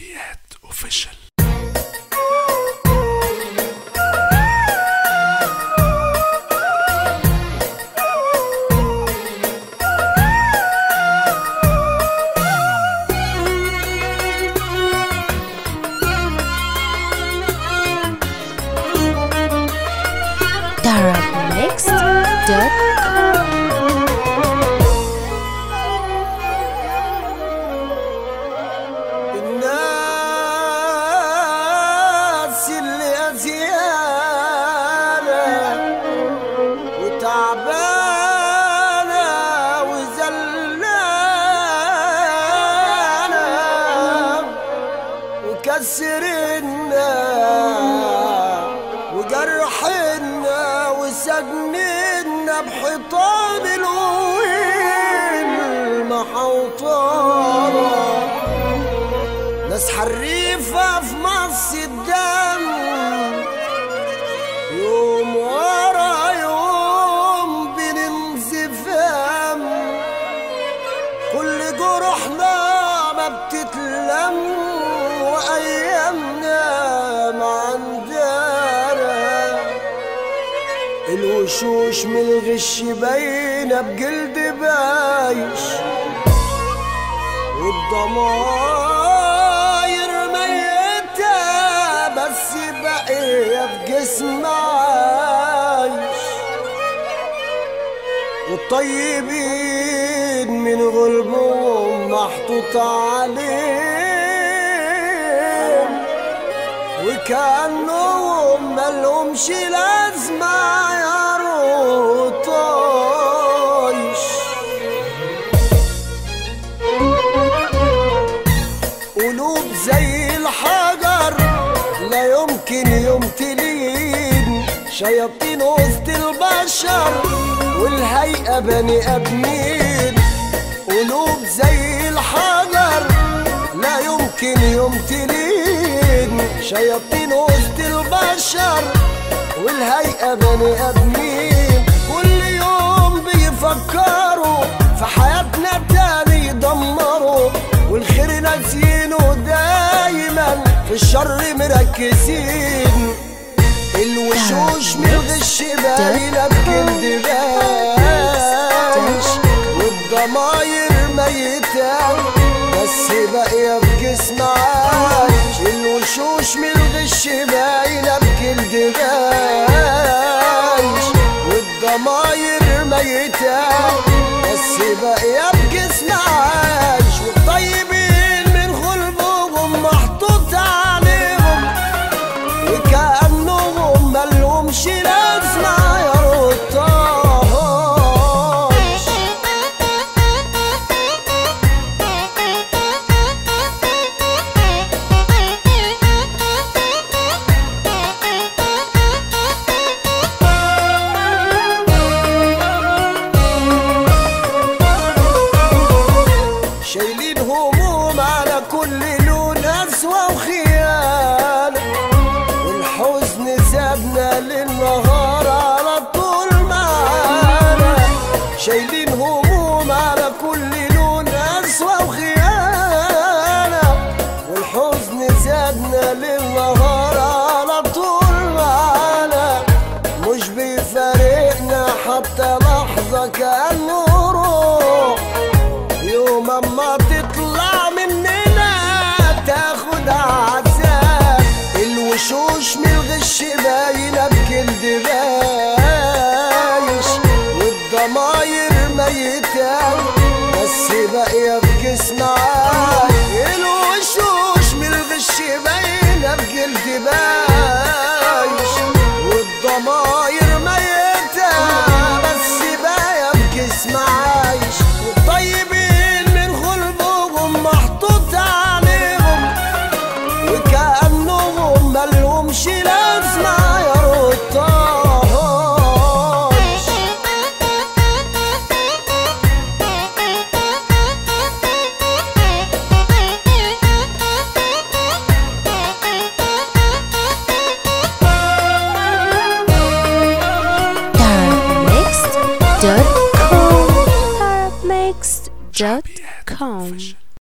حلويات اوفيشال darabmixed.com الناس اللي أزيانة وتعبانة وزلانة وكسرنا وجرحنا وسجننا بحيطان الويل محوطانة ناس حريفة في مص الدم يوم ورا يوم بننزفام كل جروحنا ما بتتلم وأيامنا ما عندنا الوشوش من الغش باينة بجلد بايش والضماير ميتة بس باقية في جسم عايش والطيبين من غلبهم محطوط عليهم وكأنهم ملهمش لازمة يا طايش قلوب زي الحجر لا يمكن يوم تلين شياطين وسط البشر والهيئة بني آدمين قلوب زي الحجر لا يمكن يوم تلين شياطين وسط البشر والهيئة بني آدمين كل يوم بيفكروا في حياتنا تاني يدمروا والخير ناسينه دايما في الشر مركزين الوشوش من الغش باينة بجلد باش والضماير ميتة بس باقية في جسم عايش الوشوش من الغش باينة بجلد باش والضماير ميتة بس باقية في جسم عايش والطيبين من غلبهم محطوط عليهم وكأنهم ملهمش لازمة يا رطاش شايلين هموم على كل لون أسوأ وخير